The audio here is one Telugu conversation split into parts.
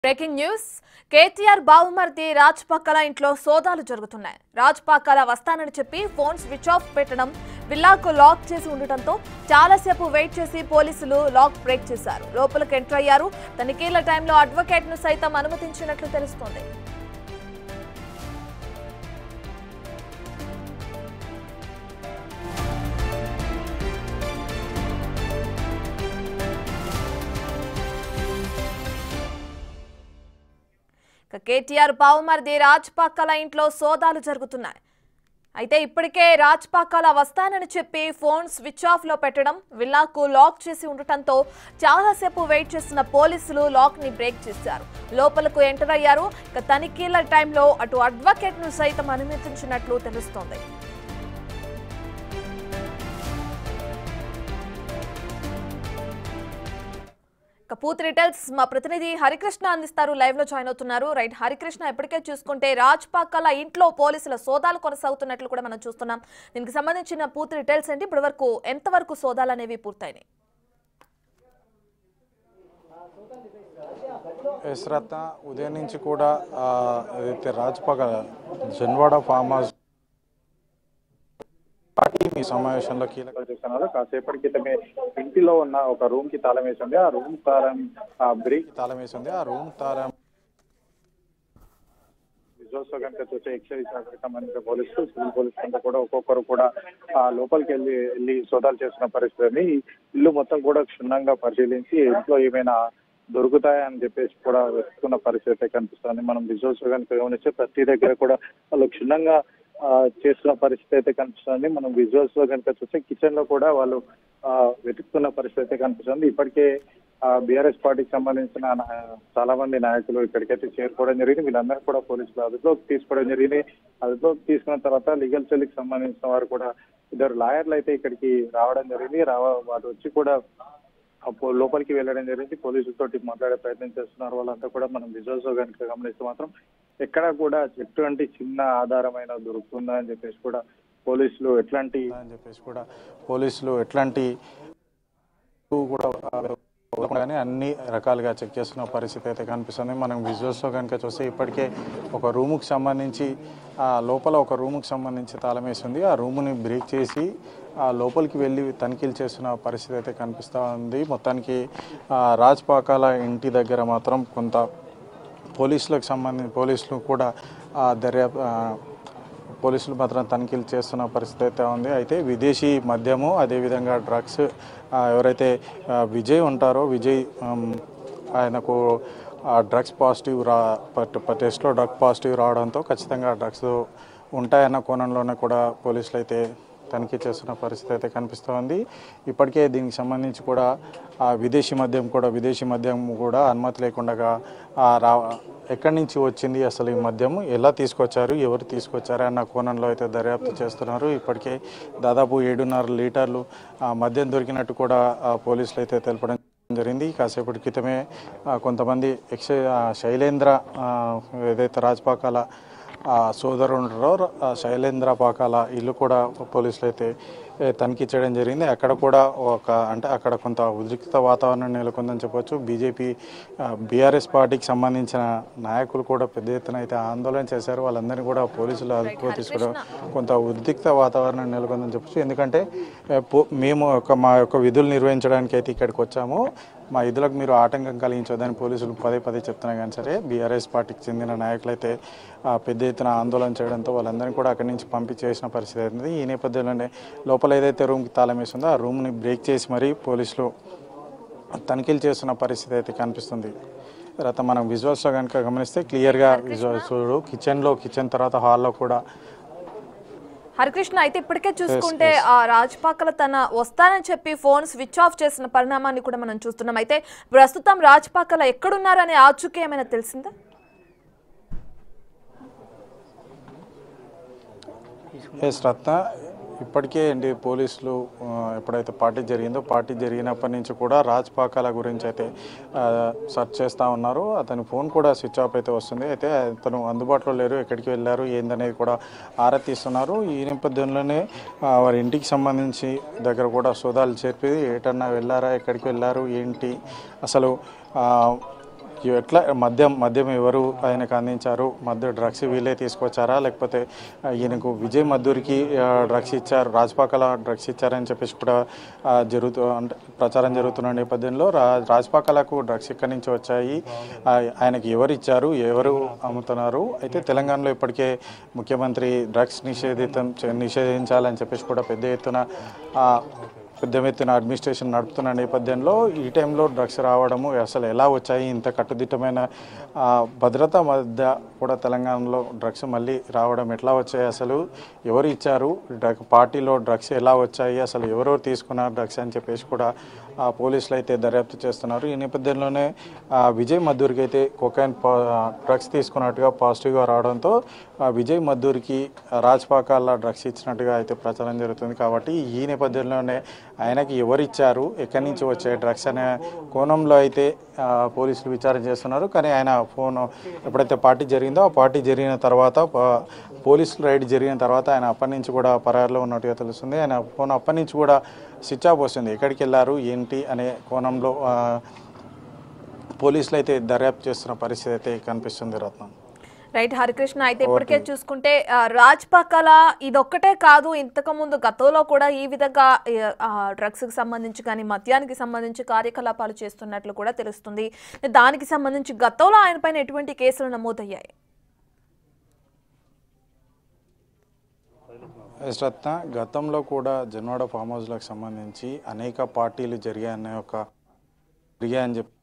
బ్రేకింగ్ న్యూస్ కేటీఆర్ బావుమర్ది రాజ్ పక్కల ఇంట్లో సోదాలు జరుగుతున్నాయి రాజ్ పక్కల వస్తానని చెప్పి ఫోన్ స్విచ్ ఆఫ్ పెట్టడం విల్లాకు లాక్ చేసి ఉండటంతో చాలాసేపు వెయిట్ చేసి పోలీసులు లాక్ బ్రేక్ చేశారు లోపలికి ఎంటర్ అయ్యారు తనిఖీల టైంలో అడ్వకేట్ ను సైతం అనుమతించినట్లు తెలుస్తోంది ఇక కేటీఆర్ బావుమర్ది రాజ్ పక్కల ఇంట్లో సోదాలు జరుగుతున్నాయి అయితే ఇప్పటికే రాజ్ పక్కల వస్తానని చెప్పి ఫోన్ స్విచ్ ఆఫ్ లో పెట్టడం విల్లాకు లాక్ చేసి ఉండటంతో చాలాసేపు వెయిట్ చేస్తున్న పోలీసులు లాక్ ని బ్రేక్ చేశారు లోపలకు ఎంటర్ అయ్యారు ఇక తనిఖీల టైంలో అటు అడ్వకేట్ ను సైతం అనుమతించినట్లు తెలుస్తోంది ఇక పూర్తి డీటెయిల్స్ మా ప్రతినిధి హరికృష్ణ అందిస్తారు లైవ్ లో జాయిన్ అవుతున్నారు రైట్ హరికృష్ణ ఇప్పటికే చూసుకుంటే రాజ్ పాకల ఇంట్లో పోలీసుల సోదాలు కొనసాగుతున్నట్లు కూడా మనం చూస్తున్నాం దీనికి సంబంధించిన పూర్తి డీటెయిల్స్ ఏంటి ఇప్పటి వరకు ఎంతవరకు సోదాలు అనేవి పూర్తయినాయి యశ్రత్న ఉదయం నుంచి కూడా ఆ, ఏదైతే రాజపగ జన్వాడ ఫామ్ హౌస్ పార్టీ మీ సమావేశంలో కీలక చేస్తున్నారు కాసేపటి క్రితమే ఇంటిలో ఉన్న ఒక రూమ్ కి తాళం వేసి ఉంది ఆ రూమ్ తాళం ఆ బ్రేక్ తాళం వేసింది ఆ రూమ్ తాళం విజువల్స్ లో కనుక చూసే ఎక్సైజ్ శాఖకు సంబంధించిన పోలీసులు సివిల్ పోలీసులు అంతా కూడా ఒక్కొక్కరు కూడా ఆ లోపలికి వెళ్ళి వెళ్ళి సోదాలు చేస్తున్న పరిస్థితి ఉంది. ఈ ఇల్లు మొత్తం కూడా క్షుణ్ణంగా పరిశీలించి ఇంట్లో ఏమైనా దొరుకుతాయని చెప్పేసి కూడా వెతుకున్న పరిస్థితి అయితే కనిపిస్తుంది మనం విజువల్స్ లో కనుక గమనిస్తే ప్రతి దగ్గర కూడా వాళ్ళు క్షుణ్ణంగా ఆ, చేస్తున్న పరిస్థితి అయితే కనిపిస్తుంది మనం విజువల్స్ లో కనుక చూస్తే కిచెన్ లో కూడా వాళ్ళు ఆ, వెతుకుతున్న పరిస్థితి అయితే కనిపిస్తుంది ఇప్పటికే బీఆర్ఎస్ పార్టీకి సంబంధించిన నా- చాలా మంది నాయకులు ఇక్కడికైతే చేరుకోవడం జరిగింది వీళ్ళందరూ కూడా పోలీసులు అదుపులోకి తీసుకోవడం జరిగింది అదుపులోకి తీసుకున్న తర్వాత లీగల్ సెల్కి సంబంధించిన వారు కూడా ఇద్దరు లాయర్లు అయితే ఇక్కడికి రావడం జరిగింది రావ వారు వచ్చి కూడా అప్పుడు లోపలికి వెళ్ళడం జరిగింది పోలీసులతోటి మాట్లాడే ప్రయత్నం చేస్తున్నారు వాళ్ళంతా కూడా మనం విజువల్స్ లో కనుక గమనిస్తే మాత్రం ఎక్కడ కూడా ఎటువంటి చిన్న ఆధారమైన దొరుకుతుందా అని చెప్పేసి కూడా పోలీసులు ఎట్లాంటి అని చెప్పేసి కూడా పోలీసులు ఎట్లాంటి కూడా కానీ అన్ని రకాలుగా చెక్ చేస్తున్న పరిస్థితి అయితే కనిపిస్తుంది మనం విజువల్స్లో కనుక చూస్తే ఇప్పటికే ఒక రూముకి సంబంధించి ఆ లోపల ఒక రూముకి సంబంధించి తాళం వేసి ఉంది ఆ రూముని బ్రేక్ చేసి ఆ లోపలికి వెళ్ళి తనిఖీలు చేస్తున్న పరిస్థితి అయితే కనిపిస్తూ ఉంది మొత్తానికి ఆ రాజ్పాకాల ఇంటి దగ్గర మాత్రం కొంత పోలీసులకు సంబంధించి పోలీసులు కూడా ఆ దర్యాప్తు ఆ, పోలీసులు మాత్రం తనిఖీలు చేస్తున్న పరిస్థితి అయితే ఉంది అయితే విదేశీ మద్యము అదేవిధంగా డ్రగ్స్ ఆ, ఎవరైతే ఆ, విజయ్ ఉంటారో విజయ్ ఆమ్, ఆయనకు ఆ డ్రగ్స్ పాజిటివ్ రా పట్ టెస్ట్లో డ్రగ్ పాజిటివ్ రావడంతో ఖచ్చితంగా డ్రగ్స్ ఉంటాయన్న కోణంలోనే కూడా పోలీసులు అయితే తనిఖీ చేస్తున్న పరిస్థితి అయితే కనిపిస్తోంది ఇప్పటికే దీనికి సంబంధించి కూడా ఆ విదేశీ మద్యం కూడా విదేశీ మద్యం కూడా అనుమతి లేకుండా ఆ రా ఎక్కడి నుంచి వచ్చింది అసలు ఈ మద్యం ఎలా తీసుకొచ్చారు ఎవరు తీసుకొచ్చారు అన్న కోణంలో అయితే దర్యాప్తు చేస్తున్నారు ఇప్పటికే దాదాపు ఏడున్నర లీటర్లు ఆ, మద్యం దొరికినట్టు కూడా ఆ, పోలీసులు అయితే తెలపడం జరిగింది కాసేపటి క్రితమే ఆ, కొంతమంది ఎక్సై ఆ, శైలేంద్ర ఆ, ఏదైతే రాజపాకాల ఆ సోదరుడు ఉన్నారో ఆ శైలేంద్ర పాకాల ఇల్లు కూడా పోలీసులు అయితే ఏ, తనిఖీ చేయడం జరిగింది అక్కడ కూడా ఒక అంటే అక్కడ కొంత ఉద్రిక్త వాతావరణం నెలకొందని చెప్పొచ్చు బీజేపీ బీఆర్ఎస్ పార్టీకి సంబంధించిన నాయకులు కూడా పెద్ద ఎత్తున అయితే ఆందోళన చేశారు వాళ్ళందరినీ కూడా పోలీసులు అదుపులో తీసుకోవడం కొంత ఉద్రిక్త వాతావరణం నెలకొందని చెప్పొచ్చు ఎందుకంటే ఏ, పో- మేము ఒక మా యొక్క విధులు నిర్వహించడానికి అయితే ఇక్కడికి వచ్చాము మా విధులకు మీరు ఆటంకం కలిగించొద్దని పోలీసులు పదే పదే చెప్తున్నా కానీ సరే బీఆర్ఎస్ పార్టీకి చెందిన నాయకులైతే ఆ, పెద్ద ఎత్తున ఆందోళన చేయడంతో వాళ్ళందరినీ కూడా అక్కడి నుంచి పంపించేసిన పరిస్థితి అవుతుంది ఈ నేపథ్యంలోనే లోపల ఏదైతే రూమ్కి తాళం వేసిందో ఆ రూమ్ని బ్రేక్ చేసి మరీ పోలీసులు తనిఖీలు చేస్తున్న పరిస్థితి అయితే కనిపిస్తుంది తర్వాత మనం విజువల్స్లో కనుక గమనిస్తే క్లియర్గా విజువల్స్ కిచెన్లో కిచెన్ తర్వాత హాల్లో కూడా హరికృష్ణ అయితే ఇప్పటికే చూసుకుంటే ఆ రాజ్పాకల తన వస్తానని చెప్పి ఫోన్ స్విచ్ ఆఫ్ చేసిన పరిణామాన్ని కూడా మనం చూస్తున్నాం అయితే ప్రస్తుతం రాజ్పాకల ఎక్కడున్నారనే ఆచూకీ ఏమైనా తెలిసిందా ఎస్ రత్న ఇప్పటికే ఏంటి పోలీసులు ఆ, ఎప్పుడైతే పార్టీ జరిగిందో పార్టీ జరిగినప్పటి నుంచి కూడా రాజ్ పాకాల గురించి అయితే ఆ, సెర్చ్ చేస్తూ ఉన్నారు అతని ఫోన్ కూడా స్విచ్ ఆఫ్ అయితే వస్తుంది అయితే అతను అందుబాటులో లేరు ఎక్కడికి వెళ్ళారు ఏందనేది కూడా ఆరా తీస్తున్నారు ఈ నేపథ్యంలోనే ఆ, వారి ఇంటికి సంబంధించి దగ్గర కూడా సోదాలు చేర్పి ఏటన్నా వెళ్ళారా ఎక్కడికి వెళ్ళారు ఏంటి అసలు ఆ, ఎట్లా మద్యం మద్యం ఎవరు ఆయనకు అందించారు మద్య డ్రగ్స్ వీళ్ళే తీసుకొచ్చారా లేకపోతే ఆ, ఈయనకు విజయ్ మద్దూరికి ఆ, డ్రగ్స్ ఇచ్చారు రాజపాకల డ్రగ్స్ ఇచ్చారని చెప్పేసి కూడా ఆ, జరుగుతూ అంటే ప్రచారం జరుగుతున్న నేపథ్యంలో రా రాజపాకలకు డ్రగ్స్ ఎక్కడి నుంచి వచ్చాయి ఆ, ఆయనకి ఎవరు ఇచ్చారు ఎవరు అమ్ముతున్నారు అయితే తెలంగాణలో ఇప్పటికే ముఖ్యమంత్రి డ్రగ్స్ నిషేధితం చే- నిషేధించాలని చెప్పేసి కూడా పెద్ద ఎత్తున ఆ, పెద్ద ఎత్తున అడ్మినిస్ట్రేషన్ నడుపుతున్న నేపథ్యంలో ఈ టైంలో డ్రగ్స్ రావడము అసలు ఎలా వచ్చాయి ఇంత కట్టుదిట్టమైన ఆ, భద్రత మధ్య కూడా తెలంగాణలో డ్రగ్స్ మళ్ళీ రావడం ఎట్లా వచ్చాయి అసలు ఎవరు ఇచ్చారు డ్రగ్ పార్టీలో డ్రగ్స్ ఎలా వచ్చాయి అసలు ఎవరెవరు తీసుకున్నారు డ్రగ్స్ అని చెప్పేసి కూడా ఆ, పోలీసులు అయితే దర్యాప్తు చేస్తున్నారు ఈ నేపథ్యంలోనే ఆ, విజయ్ మద్దూరికి అయితే కొకైన్ డ్రగ్స్ తీసుకున్నట్టుగా పాజిటివ్గా రావడంతో ఆ, విజయ్ మద్దూరికి రాజ్పాకాల డ్రగ్స్ ఇచ్చినట్టుగా అయితే ప్రచారం జరుగుతుంది కాబట్టి ఈ నేపథ్యంలోనే ఆయనకి ఎవరు ఇచ్చారు ఎక్కడి నుంచి వచ్చే డ్రగ్స్ అనే కోణంలో అయితే ఆ, పోలీసులు విచారణ చేస్తున్నారు కానీ ఆయన ఫోన్ ఎప్పుడైతే పార్టీ జరిగిందో ఆ పార్టీ జరిగిన తర్వాత ప- పోలీసులు రైడ్ జరిగిన తర్వాత ఆయన అప్పటి నుంచి కూడా పరారులో ఉన్నట్టుగా తెలుస్తుంది ఆయన ఫోన్ అప్పటి నుంచి కూడా స్విచ్ ఆఫ్ వస్తుంది ఎక్కడికి వెళ్ళారు ఏంటి అనే కోణంలో ఆ, పోలీసులు అయితే దర్యాప్తు చేస్తున్న పరిస్థితి అయితే కనిపిస్తుంది రత్నం రైట్ హరికృష్ణ అయితే ఇప్పటికే చూసుకుంటే ఆ, రాజ్పాకాల ఇదొక్కటే కాదు ఇంతకు ముందు గతంలో కూడా ఈ విధంగా డ్రగ్స్ కి సంబంధించి కానీ మద్యానికి సంబంధించి కార్యకలాపాలు చేస్తున్నట్లు కూడా తెలుస్తుంది దానికి సంబంధించి గతంలో ఆయన పైన ఎటువంటి కేసులు నమోదయ్యాయి ఎస్ రత్న గతంలో కూడా జన్వాడ ఫామ్ హౌస్లకు సంబంధించి అనేక పార్టీలు జరిగాయనే ఒక జరిగాయని చెప్పి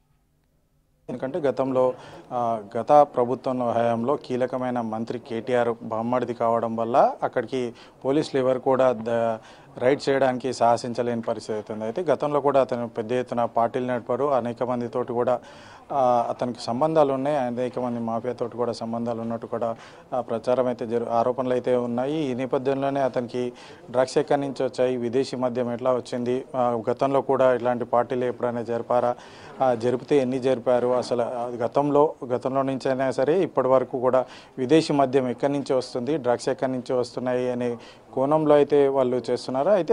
ఎందుకంటే గతంలో ఆ, గత ప్రభుత్వం హయాంలో కీలకమైన మంత్రి కేటీఆర్ బామ్మడిది కావడం వల్ల అక్కడికి పోలీసులు ఎవరు కూడా ద రైడ్ చేయడానికి సాహసించలేని పరిస్థితి అవుతుంది అయితే గతంలో కూడా అతను పెద్ద ఎత్తున పార్టీలు నడిపారు అనేక మందితోటి కూడా ఆ, అతనికి సంబంధాలు ఉన్నాయి అనేక మంది మాఫియాతోటి కూడా సంబంధాలు ఉన్నట్టు కూడా ఆ, ప్రచారం అయితే జరు ఆరోపణలు అయితే ఉన్నాయి ఈ నేపథ్యంలోనే అతనికి డ్రగ్స్ ఎక్కడి నుంచి వచ్చాయి విదేశీ మద్యం ఎట్లా వచ్చింది ఆ, గతంలో కూడా ఇలాంటి పార్టీలు ఎప్పుడైనా జరిపారా ఆ, జరిపితే ఎన్ని జరిపారు అసలు ఆ, గతంలో గతంలో నుంచి అయినా సరే ఇప్పటి వరకు కూడా విదేశీ మద్యం ఎక్కడి నుంచి వస్తుంది డ్రగ్స్ ఎక్కడి నుంచి వస్తున్నాయి అనే కోణంలో అయితే వాళ్ళు చేస్తున్నారు అయితే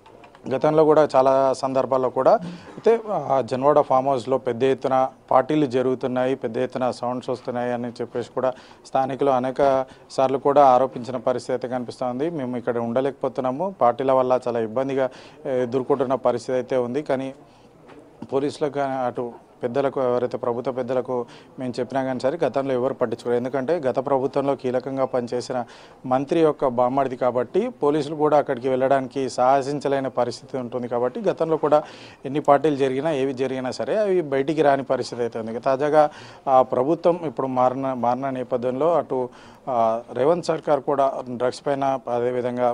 గతంలో కూడా చాలా సందర్భాల్లో కూడా అయితే ఆ జన్వాడ ఫామ్ హౌస్లో పెద్ద ఎత్తున పార్టీలు జరుగుతున్నాయి పెద్ద ఎత్తున సౌండ్స్ వస్తున్నాయి అని చెప్పేసి కూడా స్థానికులు అనేక సార్లు కూడా ఆరోపించిన పరిస్థితి అయితే కనిపిస్తోంది మేము ఇక్కడ ఉండలేకపోతున్నాము పార్టీల వల్ల చాలా ఇబ్బందిగా ఏ, ఎదుర్కొంటున్న పరిస్థితి అయితే ఉంది కానీ పోలీసులకు కానీ అటు పెద్దలకు ఎవరైతే ప్రభుత్వ పెద్దలకు మేము చెప్పినా కానీ సరే గతంలో ఎవరు పట్టించుకోరు ఎందుకంటే గత ప్రభుత్వంలో కీలకంగా పనిచేసిన మంత్రి యొక్క బామ్మడిది కాబట్టి పోలీసులు కూడా అక్కడికి వెళ్ళడానికి సాహసించలేని పరిస్థితి ఉంటుంది కాబట్టి గతంలో కూడా ఎన్ని పార్టీలు జరిగినా ఏవి జరిగినా సరే అవి బయటికి రాని పరిస్థితి అయితే ఉంది తాజాగా ఆ ప్రభుత్వం ఇప్పుడు మారిన మారిన నేపథ్యంలో అటు ఆ, రేవంత్ సర్కార్ కూడా డ్రగ్స్ పైన అదేవిధంగా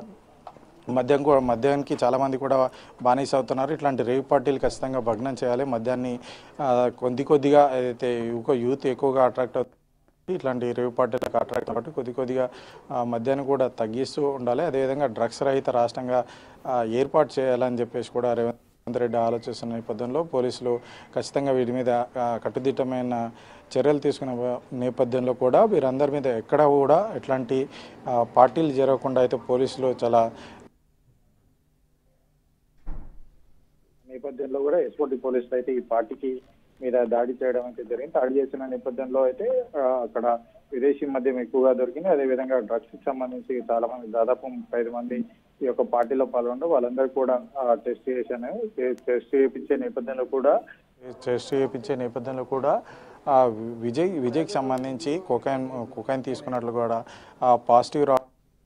మద్యం కూడా మద్యానికి చాలామంది కూడా బానిస అవుతున్నారు ఇట్లాంటి రేవ్ పార్టీలు ఖచ్చితంగా భగ్నం చేయాలి మద్యాన్ని ఆ, కొద్ది కొద్దిగా ఏదైతే యువక యూత్ ఎక్కువగా అట్రాక్ట్ అవుతుంది ఇట్లాంటి రేవ్ పార్టీలకు అట్రాక్ట్ కాబట్టి కొద్ది కొద్దిగా ఆ, మద్యాన్ని కూడా తగ్గిస్తూ ఉండాలి అదేవిధంగా డ్రగ్స్ రహిత రాష్ట్రంగా ఆ, ఏర్పాటు చేయాలని చెప్పేసి కూడా రేవంత్ రెడ్డి ఆలోచిస్తున్న నేపథ్యంలో పోలీసులు ఖచ్చితంగా వీటి మీద ఆ, కట్టుదిట్టమైన చర్యలు తీసుకునే నేపథ్యంలో కూడా వీరందరి మీద ఎక్కడ కూడా ఎట్లాంటి ఆ, పార్టీలు జరగకుండా అయితే పోలీసులు చాలా నేపథ్యంలో కూడా ఎస్ఓటి పోలీసులు అయితే ఈ పార్టీకి మీద దాడి చేయడం అయితే జరిగింది దాడి చేసిన నేపథ్యంలో అయితే ఆ, అక్కడ విదేశీ మద్యం ఎక్కువగా దొరికింది అదేవిధంగా డ్రగ్స్ కి సంబంధించి చాలా మంది దాదాపు ముప్పై ఐదు మంది ఈ యొక్క పార్టీలో పాల్గొన్నారు వాళ్ళందరూ కూడా టెస్ట్ చేశాను టెస్ట్ చేయించే నేపథ్యంలో కూడా టెస్ట్ చేయించే నేపథ్యంలో కూడా ఆ, విజయ్ విజయ్కి సంబంధించి కొకైన్ కొకైన్ తీసుకున్నట్లు కూడా పాజిటివ్ రా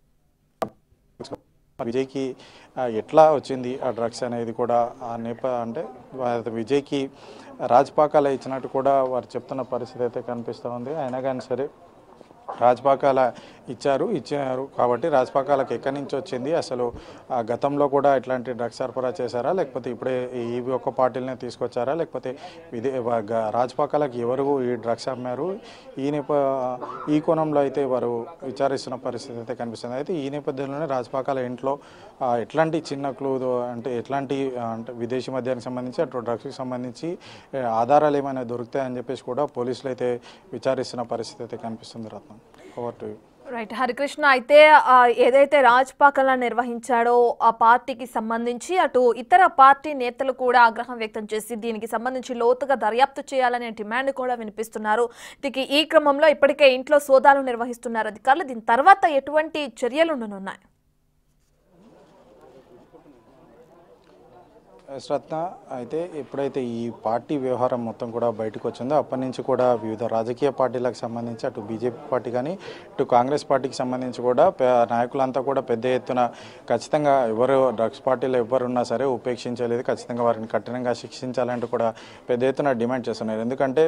విజయ్కి ఆ, ఎట్లా వచ్చింది ఆ డ్రగ్స్ అనేది కూడా ఆ నేప అంటే వా- విజయ్కి రాజపాకాల ఇచ్చినట్టు కూడా వారు చెప్తున్న పరిస్థితి అయితే కనిపిస్తూ ఉంది అయినా కానీ సరే రాజపాకాల ఇచ్చారు ఇచ్చారు కాబట్టి రాజపాకాలకు ఎక్కడి నుంచి వచ్చింది అసలు ఆ గతంలో కూడా ఇట్లాంటి డ్రగ్స్ సరఫరా చేశారా లేకపోతే ఇప్పుడే ఈ ఒక్క పార్టీలనే తీసుకొచ్చారా లేకపోతే ఇదే వా- గ- రాజపాకాలకు ఎవరు ఈ డ్రగ్స్ అమ్మారు ఈ నేప ఈ కోణంలో అయితే వారు విచారిస్తున్న పరిస్థితి అయితే కనిపిస్తుంది అయితే ఈ నేపథ్యంలోనే రాజపాకాల ఇంట్లో ఆ, ఎట్లాంటి చిన్న క్లూ అంటే ఎట్లాంటి ఆ, అంటే విదేశీ మద్యానికి సంబంధించి అటు డ్రగ్స్కి సంబంధించి ఏ, ఆధారాలు ఏమైనా దొరుకుతాయని చెప్పేసి కూడా పోలీసులు అయితే విచారిస్తున్న పరిస్థితి అయితే కనిపిస్తుంది Ratnam over to you right Harikrishna అయితే ఆ, ఏదైతే రాజ్పాకలా నిర్వహించాడో ఆ పార్టీకి సంబంధించి అటు ఇతర పార్టీ నేతలు కూడా ఆగ్రహం వ్యక్తం చేసి దీనికి సంబంధించి లోతుగా దర్యాప్తు చేయాలనే డిమాండ్ కూడా వినిపిస్తున్నారు దీనికి ఈ క్రమంలో ఇప్పటికే ఇంట్లో సోదాలు నిర్వహిస్తున్నారు అధికారులు దీని తర్వాత ఎటువంటి చర్యలు ఉండనున్నాయి ఎస్ రత్న అయితే ఎప్పుడైతే ఈ పార్టీ వ్యవహారం మొత్తం కూడా బయటకు వచ్చిందో అప్పటి నుంచి కూడా వివిధ రాజకీయ పార్టీలకు సంబంధించి అటు బీజేపీ పార్టీ కానీ ఇటు కాంగ్రెస్ పార్టీకి సంబంధించి కూడా పే- నాయకులంతా కూడా పెద్ద ఎత్తున ఖచ్చితంగా ఎవరు డ్రగ్స్ పార్టీలో ఎవరున్నా సరే ఉపేక్షించలేదు ఖచ్చితంగా వారిని కఠినంగా శిక్షించాలంటూ కూడా పెద్ద ఎత్తున డిమాండ్ చేస్తున్నారు ఎందుకంటే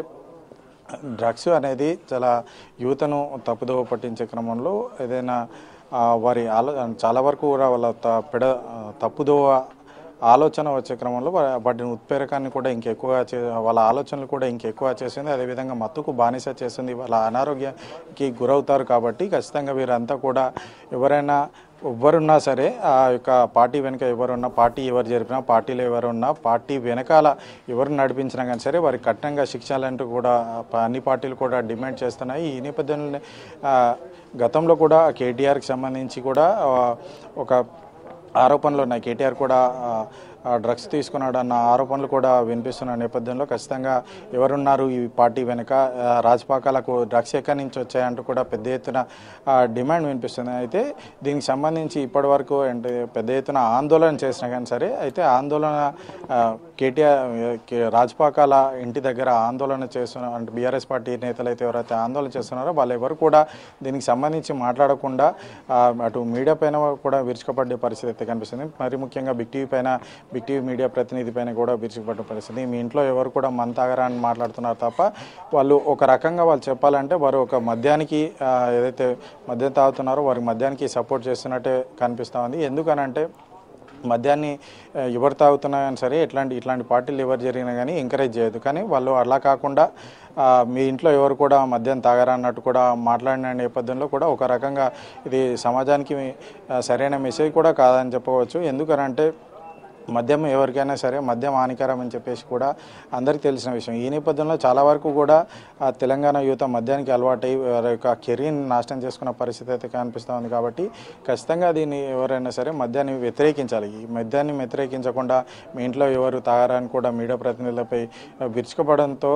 డ్రగ్స్ అనేది చాలా యువతను తప్పుదోవ పట్టించే క్రమంలో ఏదైనా ఆ, వారి ఆలో చాలా వరకు కూడా వాళ్ళ త- పెడ ఆ, తప్పుదోవ ఆలోచన వచ్చే క్రమంలో వా- వాటిని ఉత్ప్రేరకాన్ని కూడా ఇంకెక్కువ చే వాళ్ళ ఆలోచనలు కూడా ఇంకెక్కువ చేసింది అదేవిధంగా మత్తుకు బానిస చేస్తుంది వాళ్ళ అనారోగ్యానికి గురవుతారు కాబట్టి ఖచ్చితంగా వీరంతా కూడా ఎవరైనా ఎవరున్నా సరే ఆ యొక్క పార్టీ వెనుక ఎవరున్నా పార్టీ ఎవరు జరిపినా పార్టీలో ఎవరున్నా పార్టీ వెనకాల ఎవరు నడిపించినా కానీ సరే వారికి కఠినంగా శిక్షాలంటూ కూడా ప- అన్ని పార్టీలు కూడా డిమాండ్ చేస్తున్నాయి ఈ నేపథ్యంలో ఆ, గతంలో కూడా కేటీఆర్కి సంబంధించి కూడా ఆ, ఒక ఆరోపణలు ఉన్నాయి కేటీఆర్ కూడా ఆ, ఆ, డ్రగ్స్ తీసుకున్నాడు అన్న ఆరోపణలు కూడా వినిపిస్తున్న నేపథ్యంలో ఖచ్చితంగా ఎవరున్నారు ఈ పార్టీ వెనుక ఆ, రాజపాకాలకు డ్రగ్స్ ఎక్కడి నుంచి వచ్చాయంటూ కూడా పెద్ద ఎత్తున ఆ, డిమాండ్ వినిపిస్తుంది అయితే దీనికి సంబంధించి ఇప్పటి వరకు అంటే పెద్ద ఎత్తున ఆందోళన చేసినా కానీ సరే అయితే ఆందోళన ఆ, కేటీఆర్ కే- రాజపాకాల ఇంటి దగ్గర ఆందోళన చేస్తున్న అంటే బీఆర్ఎస్ పార్టీ నేతలు అయితే ఎవరైతే ఆందోళన చేస్తున్నారో వాళ్ళు ఎవరు కూడా దీనికి సంబంధించి మాట్లాడకుండా ఆ, అటు మీడియా పైన కూడా విరుచుకుపడే పరిస్థితి అయితే కనిపిస్తుంది మరి ముఖ్యంగా బిగ్ టీవీ పైన బిగ్ టీవీ మీడియా ప్రతినిధి పైన కూడా విరుచుకుపడ్డ పరిస్థితి మీ ఇంట్లో ఎవరు కూడా మన తాగరా అని మాట్లాడుతున్నారు తప్ప వాళ్ళు ఒక రకంగా వాళ్ళు చెప్పాలంటే వారు ఒక మద్యానికి ఆ, ఏదైతే మద్యం తాగుతున్నారో వారికి మద్యానికి సపోర్ట్ చేస్తున్నట్టే కనిపిస్తూ ఉంది ఎందుకనంటే మద్యాన్ని ఆ, ఎవరు తాగుతున్నాయని సరే ఇట్లాంటి ఇట్లాంటి పార్టీలు ఎవరు జరిగినా కానీ ఎంకరేజ్ చేయదు కానీ వాళ్ళు అలా కాకుండా ఆ, మీ ఇంట్లో ఎవరు కూడా మద్యం తాగరా అన్నట్టు కూడా మాట్లాడిన నేపథ్యంలో కూడా ఒక రకంగా ఇది సమాజానికి ఆ, సరైన మెసేజ్ కూడా కాదని చెప్పవచ్చు ఎందుకనంటే మద్యం ఎవరికైనా సరే మద్యం హానికరం అని చెప్పేసి కూడా అందరికీ తెలిసిన విషయం ఈ నేపథ్యంలో చాలా వరకు కూడా ఆ, తెలంగాణ యువత మద్యానికి అలవాటై వారి యొక్క కెరీర్ని నాశనం చేసుకున్న పరిస్థితి అయితే కనిపిస్తూ ఉంది కాబట్టి ఖచ్చితంగా దీన్ని ఎవరైనా సరే మద్యాన్ని వ్యతిరేకించాలి ఈ మద్యాన్ని వ్యతిరేకించకుండా మీ ఇంట్లో ఎవరు తాగారని కూడా మీడియా ప్రతినిధులపై ఆ, విరుచుకుపడంతో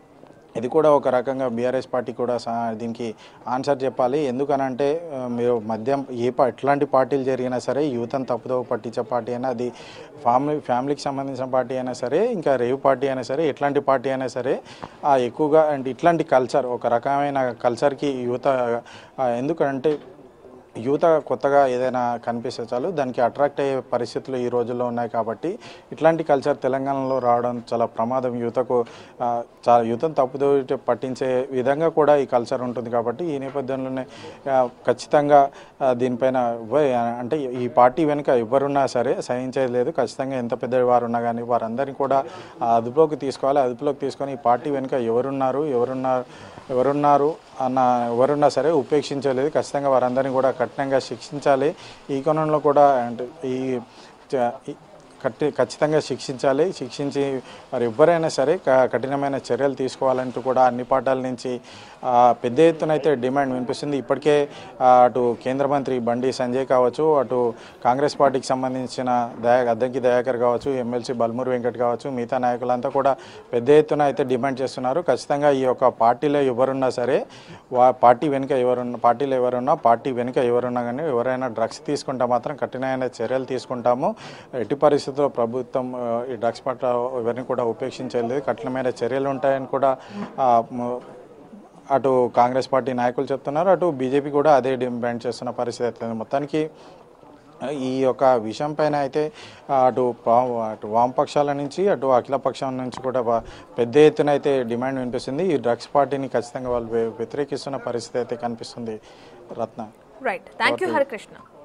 ఇది కూడా ఒక రకంగా బీఆర్ఎస్ పార్టీ కూడా సా- దీనికి ఆన్సర్ చెప్పాలి ఎందుకనంటే ఆ, మీరు మద్యం ఏ పా ఎట్లాంటి పార్టీలు జరిగినా సరే యూత్ని తప్పుదోవ పట్టించే పార్టీ అయినా అది ఫ్యామిలీ ఫ్యామిలీకి సంబంధించిన పార్టీ అయినా సరే ఇంకా రేవ్ పార్టీ అయినా సరే ఎట్లాంటి పార్టీ అయినా సరే ఆ, ఎక్కువగా అంటే ఇట్లాంటి కల్చర్ ఒక రకమైన కల్చర్కి యువత ఆ, ఎందుకంటే యువత కొత్తగా ఏదైనా కనిపిస్తే చాలు దానికి అట్రాక్ట్ అయ్యే పరిస్థితులు ఈ రోజుల్లో ఉన్నాయి కాబట్టి ఇట్లాంటి కల్చర్ తెలంగాణలో రావడం చాలా ప్రమాదం యువతకు ఆ, చాలా యువతను తప్పుదో పట్టించే విధంగా కూడా ఈ కల్చర్ ఉంటుంది కాబట్టి ఈ నేపథ్యంలోనే ఆ, ఖచ్చితంగా ఆ, దీనిపైన ఎవ్వ- అంటే ఈ పార్టీ వెనుక ఎవరున్నా సరే సహించేది లేదు ఖచ్చితంగా ఎంత పెద్ద వారు ఉన్నా కానీ వారందరినీ కూడా ఆ, అదుపులోకి తీసుకోవాలి అదుపులోకి తీసుకొని ఈ పార్టీ వెనుక ఎవరున్నారు ఎవరున్నారు ఎవరున్నారు అన్న ఎవరున్నా సరే ఉపేక్షించలేదు ఖచ్చితంగా వారందరినీ కూడా కఠినంగా శిక్షించాలి ఈ కోణంలో కూడా అంటే ఈ చ- ఈ కట్టి ఖచ్చితంగా శిక్షించాలి శిక్షించి మరి ఎవరైనా సరే క- కఠినమైన చర్యలు తీసుకోవాలంటూ కూడా అన్ని పార్టీల నుంచి ఆ, పెద్ద ఎత్తున అయితే డిమాండ్ వినిపిస్తుంది ఇప్పటికే ఆ, అటు కేంద్ర మంత్రి బండి సంజయ్ కావచ్చు అటు కాంగ్రెస్ పార్టీకి సంబంధించిన దయా అద్దంకి దయాకర్ కావచ్చు ఎమ్మెల్సీ బల్మూరు వెంకట్ కావచ్చు మిగతా నాయకులంతా కూడా పెద్ద ఎత్తున అయితే డిమాండ్ చేస్తున్నారు ఖచ్చితంగా ఈ యొక్క పార్టీలో ఎవరున్నా సరే వా పార్టీ వెనుక ఎవరున్నా పార్టీలో ఎవరున్నా పార్టీ వెనుక ఎవరున్నా కానీ ఎవరైనా డ్రగ్స్ తీసుకుంటే మాత్రం కఠినమైన చర్యలు తీసుకుంటాము ఎట్టి పరిస్థితుల్లో ప్రభుత్వం ఆ, ఈ డ్రగ్స్ పట్ల ఎవరిని కూడా ఉపేక్షించలేదు కఠినమైన చర్యలు ఉంటాయని కూడా ఆ, మ- అటు కాంగ్రెస్ పార్టీ నాయకులు చెప్తున్నారు అటు బీజేపీ కూడా అదే డిమాండ్ చేస్తున్న పరిస్థితి అయితే ఉంది. మొత్తానికి ఈ యొక్క విషయం పైన అయితే ఆ, అటు పా- అటు వామపక్షాల నుంచి అటు అఖిల పక్షం నుంచి కూడా బా- పెద్ద ఎత్తున అయితే డిమాండ్ వినిపిస్తుంది ఈ డ్రగ్స్ పార్టీని ఖచ్చితంగా వాళ్ళు వ్య- వ్యతిరేకిస్తున్న పరిస్థితి అయితే కనిపిస్తుంది Ratna right thank you Harikrishna